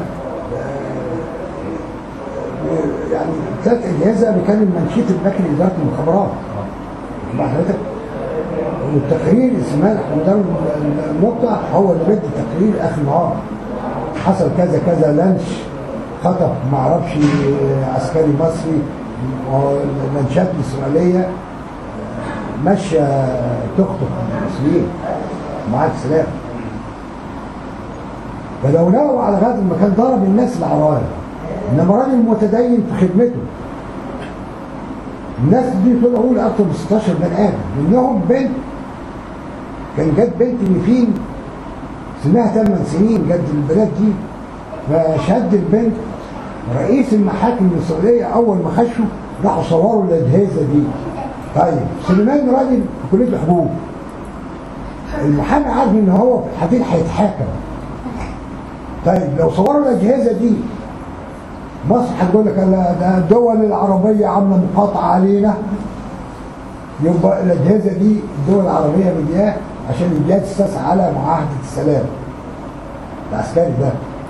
Speaker 7: يعني ثلاث اجهزه بيكلم منشيه المكن اداره المخابرات مع حضرتك والتقرير اسماعيل حمدان النقطه هو اللي بدي تقرير اخر النهار حصل كذا كذا لانش خطف ما اعرفش عسكري مصري واللانشات الاسرائيليه ماشيه تخطف المصريين معاك سلام فلو ناوي على هذا المكان ضرب الناس العوارض انما راجل متدين في خدمته الناس دي طلعوا له اكتر من 16 بني ادم منهم بنت كان جت بنت نفين سنها 8 سنين جت البنات دي فشد البنت رئيس المحاكم الاسرائيليه اول ما خشوا راحوا صوروا الاجهزه دي طيب سليمان راجل في كليه الحقوق المحامي عارف ان هو في الحديد هيتحاكم طيب لو صوروا الاجهزه دي مصر هتقول لك لا ده الدول العربيه عامله مقاطعه علينا يبقى الاجهزه دي الدول العربيه مدياه عشان البلاد تستسعى على معاهده السلام العسكري ده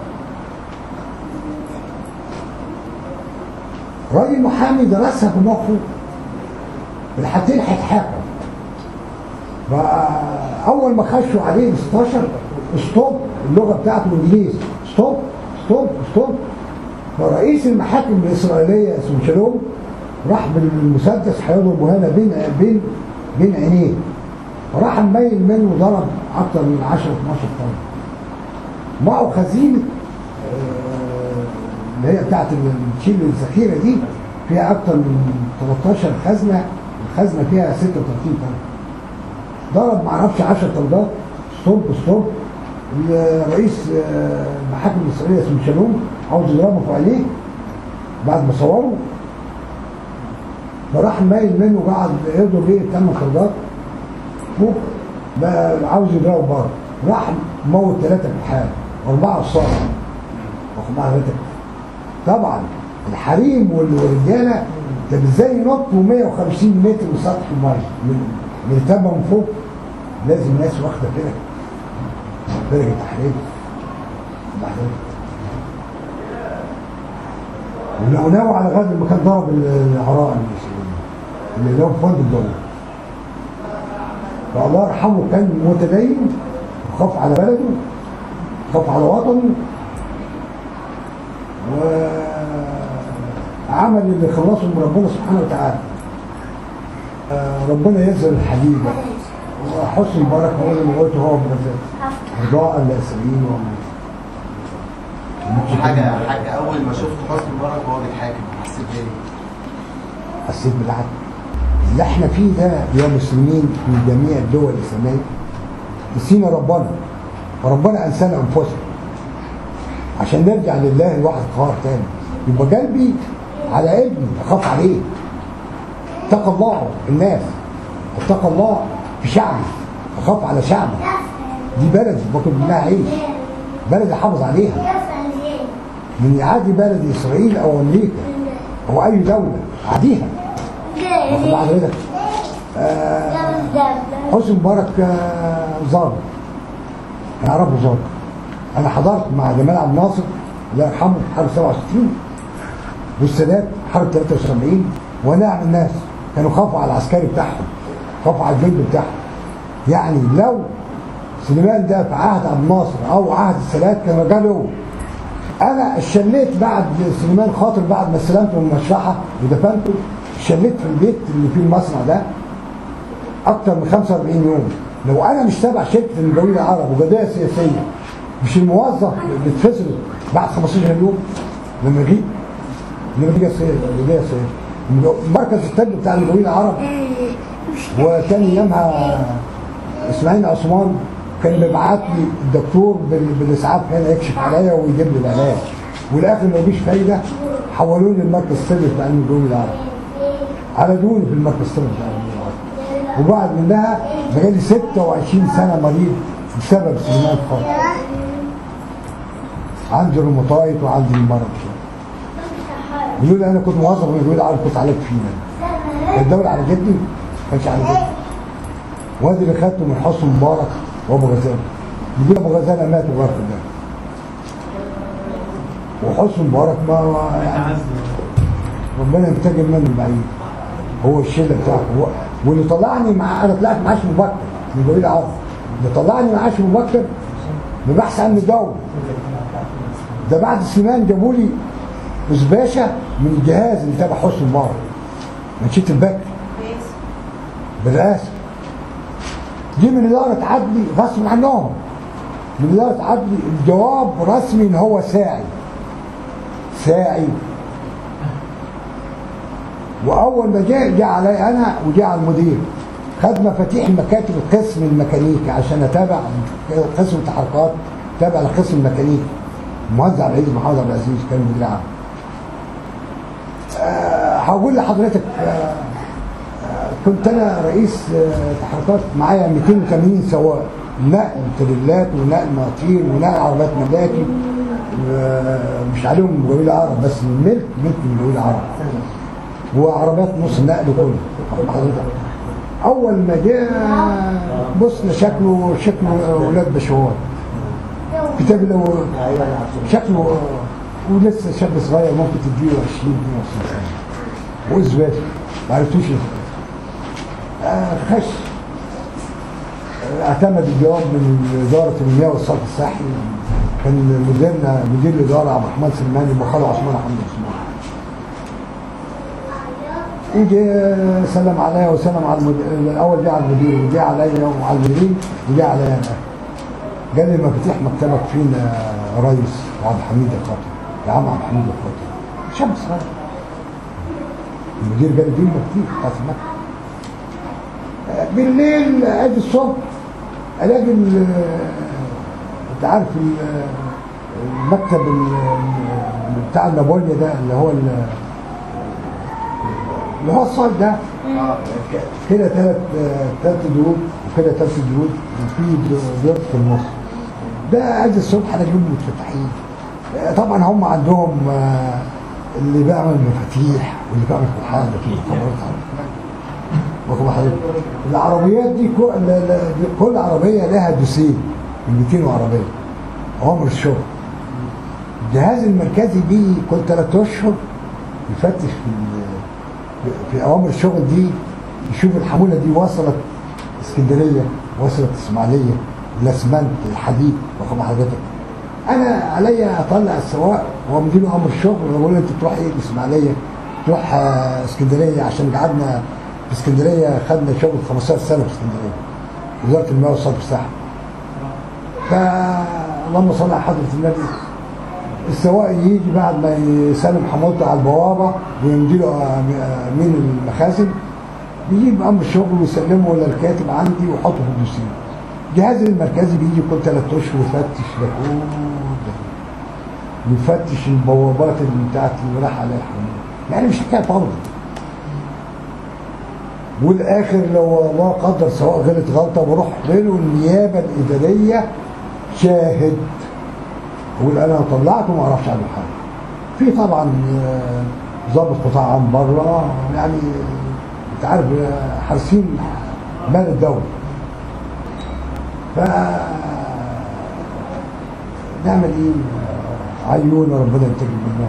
Speaker 7: راجل محامي درسها في مخه الحاجتين هيتحاكم فاول ما خشوا عليه ال 16 ستوب اللغه بتاعته الانجليزي ستوب ستوب ستوب فرئيس المحاكم الاسرائيليه اسمه شالوم راح بالمسدس هيضربه هنا بين بين بين عينيه فراح مميل منه ضرب اكتر من 10 12 طن معه خزينه آه، اللي هي بتاعت اللي بتشيل الذخيره دي فيها اكتر من 13 خزنه الخزنه فيها 36 طن ضرب معرفش 10 طلقات ستوب ستوب الرئيس آه، المحاكم الاسرائيليه اسمه شالوم عاوز يضربه في عينيه بعد ما صوره فراح مايل منه وقعد يضرب ايه ثمان طلقات فوق بقى عاوز يضربه بره راح موت ثلاثه في الحال واربعه اصابه واخد معايا حضرتك طبعا الحريم وال- والرجاله طب ازاي ينطوا 150 متر من سطح الميه من من التبه من فوق لازم الناس واخده كده درجه تحرير واخد حضرتك ولو ناوي على غد المكان ضرب العراء اللي اللي هو في فندق الدولة فالله يرحمه كان متدين وخاف على بلده خاف على وطنه وعمل اللي خلصه من ربنا سبحانه وتعالى آه، ربنا ينزل الحديد بقى وحسني مبارك هو اللي قلته هو بغزال رضاء الاسرائيليين
Speaker 10: حاجه حاجه اول ما شفت حسني مبارك وهو بيتحاكم حسيت بايه؟
Speaker 7: حسيت بالعدل اللي احنا فيه ده يا مسلمين من جميع الدول الاسلاميه نسينا ربنا وربنا انسانا انفسنا عشان نرجع لله الواحد قهار تاني يبقى قلبي على ابني اخاف عليه اتقى الله الناس اتقى الله في شعبي اخاف على شعبي دي بلد باكل منها عيش بلد احافظ عليها من يعادي بلد اسرائيل او امريكا او اي دوله عاديها واخد بال حضرتك آه، حسني مبارك آه، ظالم انا اعرفه ظالم انا حضرت مع جمال عبد الناصر الله يرحمه في حرب 67 والسادات حرب 73 ونعم الناس كانوا خافوا على العسكري بتاعهم خافوا على الجند بتاعهم يعني لو سليمان ده في عهد عبد الناصر او عهد السادات كان رجاله انا اتشليت بعد سليمان خاطر بعد ما استلمته من المشرحه ودفنته اتشليت في البيت اللي فيه المصنع ده اكتر من 45 يوم لو انا مش تابع شركه المجاويل العرب وقضيه سياسيه مش الموظف بيتفصل بعد 15 يوم لما يجي لما يجي السياسه القضيه السياسيه مركز الطب بتاع المجاويل العرب وكان ايامها اسماعيل عثمان كان بيبعت لي الدكتور بال- بالاسعاف هنا يكشف عليا ويجيب لي العلاج والاخر ما فيش فايده حولوني المركز الطبي بتاع المجاويل العرب عالجوني في المركز الطبي بتاع المجاويل العرب وبعد منها بقالي 26 سنه مريض بسبب سليمان خاطر عندي روماتايد وعندي المرض بيقولوا لي انا كنت موظف من المجاويل العرب كنت عالج فيه الدوله على جدي ما كانش على جدي وادي اللي خدته من حسن مبارك وابو غزاله يقول ابو غزاله مات وغير في الله وحسن مبارك ما ما- يعني ربنا ينتقم منه بعيد هو الشله بتاعته هو واللي طلعني مع انا طلعت معاش مبكر من جميل العرب اللي طلعني معاش مبكر ببحث عن الدوله ده بعد سليمان جابوا لي أس باشا من الجهاز اللي تبع حسن مبارك منشيه البكر بالرئاسه دي من اداره عدلي غصب عنهم من اداره عدلي الجواب رسمي ان هو ساعي ساعي واول ما جاء جاء علي انا وجاء على المدير خد مفاتيح مكاتب القسم الميكانيكي عشان اتابع قسم التحركات تابع لقسم الميكانيكي المهندس عبد العزيز محمد عبد العزيز كان مدير عام أه هقول لحضرتك أه كنت انا رئيس آه، تحركات معايا 280 سواق نقل تريلات ونقل مطير ونقل عربيات ملاكي مش عليهم مجاويل عرب بس الملك ملك مجاويل عرب وعربيات نص النقل كله حضرتك اول ما جاء بصنا شكله شكله اولاد بشوات كتاب اللي هو شكله ولسه شاب صغير ممكن تديله 20 22 سنه وزواج ما عرفتوش آه، خش آه، اعتمد الجواب من إدارة المياه والصرف الصحي كان مديرنا مدير الإدارة عبد الرحمن سليماني وخاله عثمان محمد عثمان وجي سلم عليا وسلم على المدير الأول جه على المدير وجه عليا وعلى المدير وجه عليا أنا قال لي مفاتيح مكتبك فين يا ريس وعبد الحميد الخاطر يا عم عبد الحميد الخاطر شاب صغير المدير قال لي دي المفاتيح بتاعت المكتب بالليل اجي الصبح الاقي ال- انت عارف ال- المكتب ال- بتاع النابوليا ده اللي هو ال- اللي هو الصاج ده كده ثلاث ثلاث درود وكده ثلاث درود وفي درود في النص ده اجي الصبح الاقيهم متفتحين طبعا هم عندهم آه، اللي بيعمل مفاتيح واللي بيعمل فتحات في الخبرات واخد حضرتك العربيات دي كل, لا- لا- كل عربيه لها دوسين 200 عربيه عمر الشغل الجهاز المركزي بيجي كل ثلاث اشهر يفتش في ال- في اوامر الشغل دي يشوف الحموله دي وصلت اسكندريه وصلت اسماعيليه الاسمنت الحديد واخد حضرتك انا عليا اطلع السواق هو مدير امر الشغل ويقول لي انت تروح ايه الاسماعيليه تروح آه، اسكندريه عشان قعدنا في اسكندريه خدنا شغل 15 سنه في اسكندريه وزاره المياه والصرف الصحي فاللهم صل على حضره النبي السواق يجي بعد ما يسلم حمولته على البوابه ويمضي له امين المخازن بيجيب امر الشغل ويسلمه للكاتب عندي ويحطه في الدوسيه الجهاز المركزي بيجي كل ثلاث اشهر يفتش ده كل ده يفتش البوابات اللي بتاعت اللي راح عليها الحمول يعني مش حكايه طلب والاخر لو الله قدر سواء غلط غلطه بروح له النيابه الاداريه شاهد يقول انا طلعته وما اعرفش عنه حاجه في طبعا آه، ضابط قطاع عام بره يعني انت عارف آه، حارسين مال الدوله ف نعمل ايه آه، عيون ربنا ينتج منهم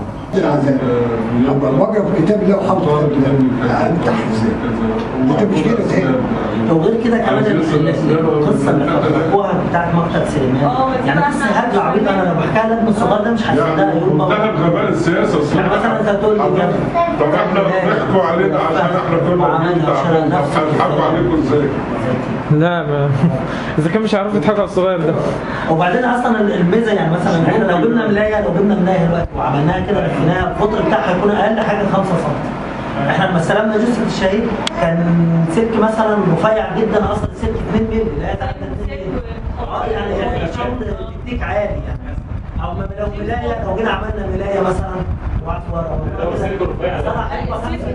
Speaker 7: وقف كتاب الله وحافظ كتاب الله انت انت مش كده تاني
Speaker 8: وغير كده كمان ال- ال- القصه اللي حكوها بتاعت مقتل سليمان
Speaker 5: اه، بس
Speaker 8: يعني
Speaker 5: أنا
Speaker 8: بس
Speaker 5: عارفة.
Speaker 8: هرجع عبيط انا لو بحكيها لابن الصغير ده مش هيصدقها يقول ما
Speaker 3: منتهى الغباء السياسة
Speaker 8: يعني مثلا انت تقول لي كده
Speaker 3: طب احنا بيحكوا علينا عشان احنا كنا موجودين تعبانين طب هنضحكوا عليكم ازاي؟
Speaker 4: لا ما اذا كان مش عارف يضحكوا على الصغير ده
Speaker 8: وبعدين اصلا الميزه يعني مثلا احنا لو جبنا ملايه لو جبنا ملايه دلوقتي وعملناها كده لفيناها القطر بتاعها هيكون اقل حاجه 5 سم احنا لما استلمنا جثه الشهيد كان سلك مثلا رفيع جدا اصلا سلك 2 مللي لا يتعدى 2 مللي اه يعني عشان تكتيك عالي يعني او ما- لو ملايه لو جينا عملنا ملايه مثلا وقعدت ورا صراحة هيبقى خمسة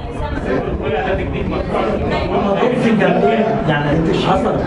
Speaker 8: ومضروب في الجنبين يعني حصل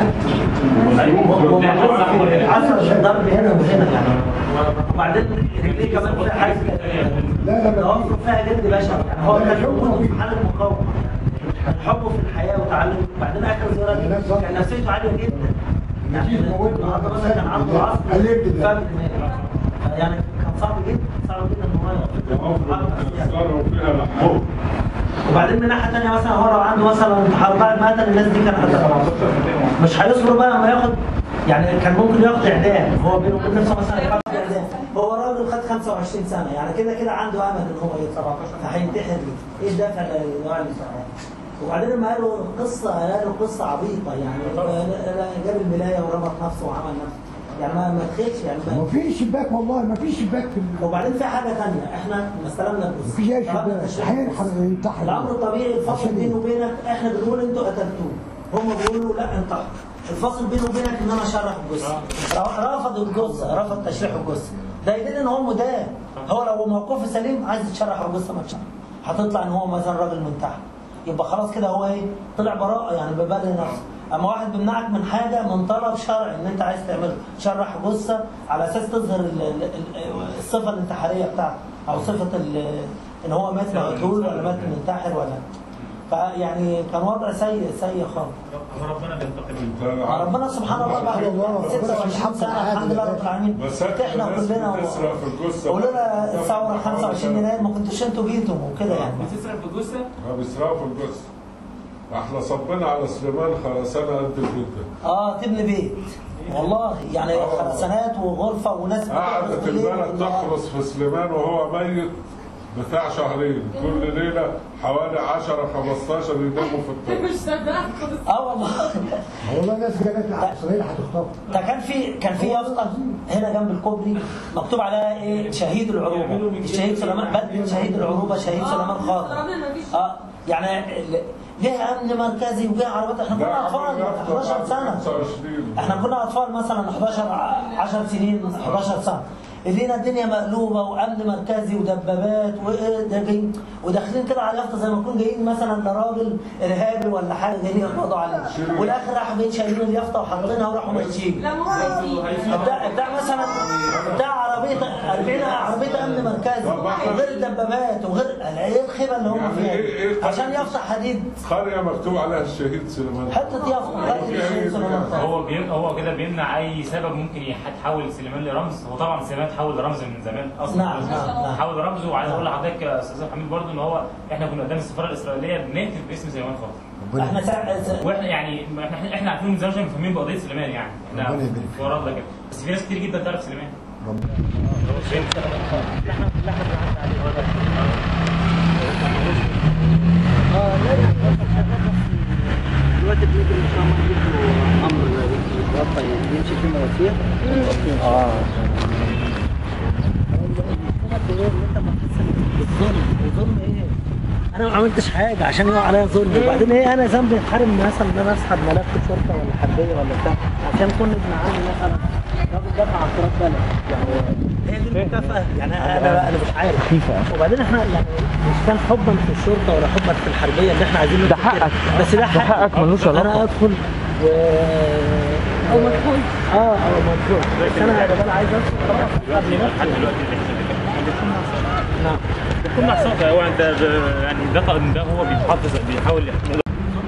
Speaker 8: ومضروب في حصل الضرب هنا وهنا يعني وبعدين رجليه كمان فيها حاجه
Speaker 7: لا لا لا
Speaker 8: توفر فيها جد بشري يعني هو كان حبه في حاله مقاومه يعني حبه في الحياه وتعلم بعدين اخر زياره دي كان نفسيته عاليه جدا يعني النهارده مثلا كان عنده العصر فاهم يعني كان صعب جدا صعب جدا ان هو يقف.
Speaker 3: وفيها لحمه
Speaker 8: وبعدين من ناحيه ثانيه مثلا هو لو عنده مثلا انتحار بعد ما قتل الناس دي كان هتبقى مش هيصبر بقى لما ياخد يعني كان ممكن ياخد اعدام هو بينه وبين نفسه مثلا ياخد اعدام هو راجل خد 25 سنه يعني كده كده عنده امل ان هو يطلع فهينتحر ليه؟ ايه الدافع اللي يعني وبعدين لما قالوا قصه قالوا قصه عبيطه يعني جاب الملايه وربط نفسه وعمل نفسه يعني ما ما تخيلش يعني ما-
Speaker 7: ما فيش شباك والله ما فيش شباك في ال-
Speaker 8: وبعدين في حاجه ثانيه احنا لما استلمنا الجثه
Speaker 7: مفيش اي
Speaker 8: طلبنا
Speaker 7: شباك
Speaker 8: تشريح
Speaker 7: هينحر
Speaker 8: الجثة.
Speaker 7: ينتحر
Speaker 8: الامر الطبيعي الفصل
Speaker 7: عشان
Speaker 8: بيني
Speaker 7: إيه؟
Speaker 8: وبينك احنا بنقول انتوا قتلتوه هم بيقولوا لا انت الفصل بيني وبينك ان انا اشرح الجثه رفض الجثه رفض تشريح الجثه ده يدل ان هو مدان هو لو موقفه سليم عايز تشرح الجثه ما تشرح هتطلع ان هو مثلا راجل منتحر يبقى خلاص كده هو ايه طلع براءه يعني ببرئ نفسه اما واحد بيمنعك من حاجه من طلب شرعي ان انت عايز تعمله شرح جثه على اساس تظهر ال- ال- ال- الصفه الانتحاريه بتاعته او صفه ال- ان هو مات مقتول ولا مات منتحر ولا فيعني كان وضع سيء سيء خالص
Speaker 1: ربنا بينتقم
Speaker 8: مع ربنا سبحان الله بعد
Speaker 7: الله، ربنا
Speaker 8: 26
Speaker 7: يحب
Speaker 8: سنه
Speaker 7: العادل
Speaker 8: الحمد لله
Speaker 7: ده.
Speaker 8: رب العالمين
Speaker 3: بس هات
Speaker 8: احنا
Speaker 3: الناس
Speaker 8: كلنا
Speaker 3: بتسرق في الجثة.
Speaker 8: ولولا الثوره 25 يناير ما كنتوش انتوا جيتوا وكده يعني
Speaker 1: بتسرق في جثه
Speaker 3: ما بيسرقوا في الجثة احنا صبينا على سليمان خرسانة قد الجثة
Speaker 8: اه تبني بيت والله يعني خرسانات وغرفه وناس
Speaker 3: قعدت
Speaker 8: بتخلص بالليل
Speaker 3: البلد
Speaker 8: والنهار.
Speaker 3: تخلص في سليمان وهو ميت بتاع شهرين كل ليلة حوالي 10 15 يناموا في الطريق
Speaker 8: اه والله
Speaker 7: والله الناس قالت لي اسرائيل هتخطف
Speaker 8: ده كان في كان في يافطه هنا جنب الكوبري مكتوب عليها ايه شهيد العروبه الشهيد سليمان بدر شهيد العروبه شهيد سليمان خاطر اه يعني ال- جه امن مركزي وجه عربيات احنا كنا اطفال 11 سنه
Speaker 3: 25
Speaker 8: احنا كنا اطفال مثلا 11 ع- 10 سنين 11 سنه لقينا الدنيا مقلوبه وامن مركزي ودبابات وايه ده جايين وداخلين كده على اليافطه زي ما يكون جايين مثلا لراجل ارهابي ولا حاجه جايين يقبضوا عليه والاخر راحوا جايين شايلين اليافطه وحاطينها وراحوا ماشيين بتاع بتاع مثلا بتاع عربيه 40 عربيه امن مركزي وغير الدبابات وغير ايه الخيبه اللي هم
Speaker 3: يعني
Speaker 8: فيها
Speaker 3: إيه- إيه
Speaker 8: دي؟ عشان يفتح حديد
Speaker 3: قرية مكتوب عليها الشهيد سليمان
Speaker 8: حته يافطه قرية الشيخ سليمان خالد.
Speaker 11: هو بيم... هو كده بيمنع اي سبب ممكن يحول سليمان لرمز هو طبعا سليمان تحول لرمز من زمان اصلا
Speaker 8: نعم، نعم، نعم.
Speaker 11: تحول لرمز وعايز اقول لحضرتك يا استاذ حميد برضو ان هو احنا كنا قدام السفاره الاسرائيليه بنكتب باسم سليمان خاطر
Speaker 8: احنا سا... سا...
Speaker 11: واحنا يعني احنا احنا عارفين من زمان عشان مهتمين بقضيه سليمان يعني احنا
Speaker 7: ربنا يبارك
Speaker 11: في وراه ده كده بس في ناس كتير جدا تعرف سليمان
Speaker 8: دلوقتي بنجري ان شاء الله نجيب له امر يمشي فيه مواسير اه بالظلم وظلم ايه؟ انا ما عملتش حاجه عشان يقع عليا ظلم وبعدين ايه انا ذنبي اتحرم مثلا ان انا اسحب ملف شرطه ولا حربيه ولا بتاع عشان كل ابن عمي مثلا راجل دافع عن تراب بلد يعني هي دي المكافاه يعني انا انا مش عارف وبعدين احنا يعني مش كان حبا في الشرطه ولا حبا في الحربيه اللي احنا عايزين
Speaker 4: ده حقك.
Speaker 8: بس ده
Speaker 4: ده حقك ملوش علاقة.
Speaker 8: انا ادخل و او مدخول اه او مدخول بس انا يا جماعه عايز ادخل خلاص قبل
Speaker 11: لحد
Speaker 8: نفسي
Speaker 11: دلوقتي
Speaker 8: نعم
Speaker 11: بتكون محسوبه هو انت ب- يعني ده ده هو بيحافظ بيحاول يحمي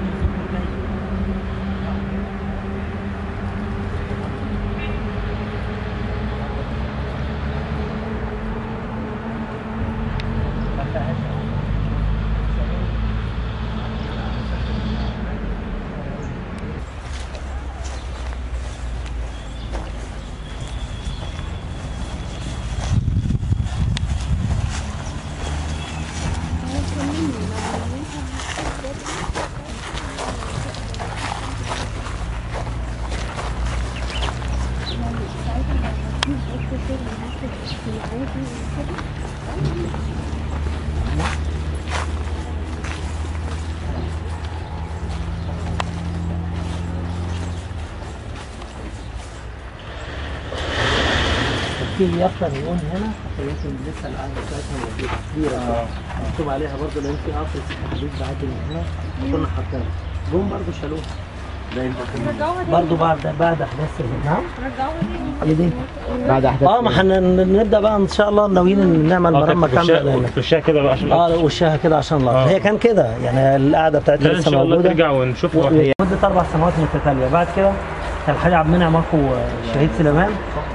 Speaker 8: في يافطه نيون هنا يمكن لسه القاعده بتاعتها موجوده كبيره مكتوب عليها برضه لان في قطر حديد بعد من هنا كنا حاطينها جم برضه شالوها برضه بعد بعد احداث نعم ايه دي؟
Speaker 4: بعد احداث
Speaker 8: اه ما احنا نبدا بقى ان شاء الله ناويين نعمل مرمى كامله
Speaker 11: في الشارع كده بقى عشان
Speaker 8: اه لا، وشها كده عشان الله
Speaker 11: آه.
Speaker 8: هي كان كده يعني القعده بتاعتها
Speaker 11: لا ان
Speaker 8: لسه
Speaker 11: شاء الله
Speaker 8: موجوده
Speaker 11: ترجع ونشوفها هي
Speaker 8: مدة أربع سنوات متتالية بعد كده كان الحاج عبد المنعم أخو الشهيد سليمان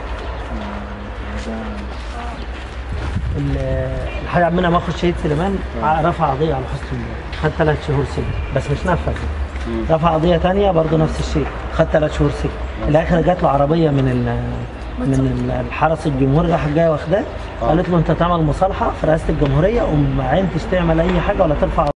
Speaker 8: ال- الحاج عبد المنعم أخو الشهيد سليمان رفع قضية على حسن الله خد ثلاث شهور سجن بس مش نفذ رفع قضية تانية برضه نفس الشيء خد ثلاث شهور سجن في الآخر جات له عربية من ال من ال- الحرس الجمهوري راح جايه واخداه قالت له انت تعمل مصالحه في رئاسه الجمهوريه وما عينتش تعمل اي حاجه ولا ترفع